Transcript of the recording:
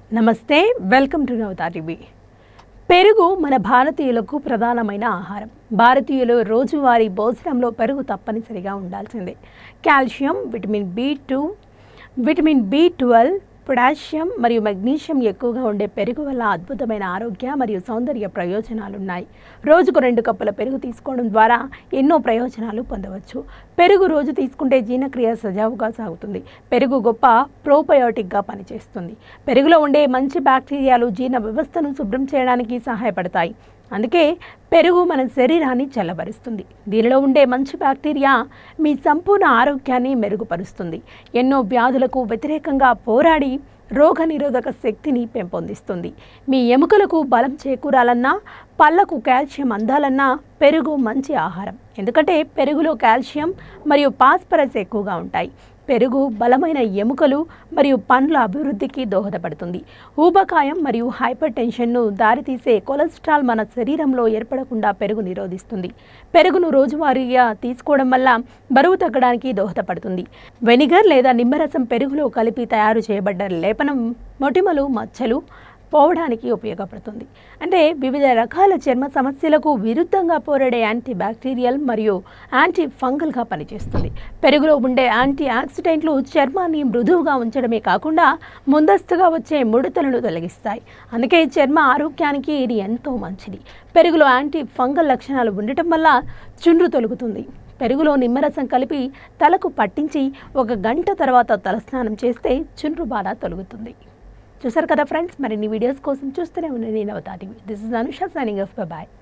నమస్తే welcome to Navata TV పెరుగు మన భారతీయులకు ప్రధానమైన ఆహారం భారతీయులు రోజువారీ భోజనంలో పెరుగు తప్పనిసరిగా ఉండాల్సిందే calcium vitamin B two vitamin B twelve potassium మరియు మెగ్నీషియం ఎక్కువగా ఉండే పెరుగు వల్ల అద్భుతమైన ఆరోగ్య మరియు సౌందర్య ప్రయోజనాలు ఉన్నాయి రోజుకు రెండు కప్పుల పెరుగు తీసుకోవడం ద్వారా ఎన్నో ప్రయోజనాలు పొందవచ్చు పెరుగు రోజు తీసుకుంటే జీర్ణక్రియ సజావుగా సాగుతుంది పెరుగు గొప్ప ప్రోబయోటిక్గా పనిచేస్తుంది పెరుగులో ఉండే మంచి బ్యాక్టీరియాలు జీర్ణ వ్యవస్థను శుభ్రం చేయడానికి సహాయపడతాయి అందుకే పెరుగు మన శరీరాన్ని చల్లబరుస్తుంది దీనిలో ఉండే మంచి బ్యాక్టీరియా మీ సంపూర్ణ ఆరోగ్యాన్ని మెరుగుపరుస్తుంది ఎన్నో వ్యాధులకు వ్యతిరేకంగా పోరాడి రోగ నిరోధక శక్తిని పెంపొందిస్తుంది మీ ఎముకలకు బలం చేకూరాలన్నా పళ్ళకు కాల్షియం అందాలన్నా పెరుగు మంచి ఆహారం ఎందుకంటే పెరుగులో కాల్షియం మరియు పాస్పరస్ ఎక్కువగా ఉంటాయి పెరుగు బలమైన ఎముకలు మరియు పండ్ల అభివృద్ధికి దోహదపడుతుంది ఊబకాయం మరియు హైపర్ టెన్షన్ను దారితీసే కొలెస్ట్రాల్ మన శరీరంలో ఏర్పడకుండా పెరుగు నిరోధిస్తుంది పెరుగును రోజువారీగా తీసుకోవడం వల్ల బరువు తగ్గడానికి దోహదపడుతుంది వెనిగర్ లేదా నిమ్మరసం పెరుగులో కలిపి తయారు చేయబడ్డ లేపనం మొటిమలు మచ్చలు పోవడానికి ఉపయోగపడుతుంది అంటే వివిధ రకాల చర్మ సమస్యలకు విరుద్ధంగా పోరాడే యాంటీ బ్యాక్టీరియల్ మరియు యాంటీ ఫంగల్గా పనిచేస్తుంది పెరుగులో ఉండే యాంటీ ఆక్సిడెంట్లు చర్మాన్ని మృదువుగా ఉంచడమే కాకుండా ముందస్తుగా వచ్చే ముడతలను తొలగిస్తాయి అందుకే చర్మ ఆరోగ్యానికి ఇది ఎంతో మంచిది పెరుగులో యాంటీ ఫంగల్ లక్షణాలు ఉండటం వల్ల చుండ్రు తొలుగుతుంది పెరుగులో నిమ్మరసం కలిపి తలకు పట్టించి ఒక గంట తర్వాత తలస్నానం చేస్తే చుండ్రు బాధ తొలగుతుంది చూసారు కదా ఫ్రెండ్స్ మరిన్ని వీడియోస్ కోసం చూస్తూనే ఉండండి Navata TV this is Anusha signing off bye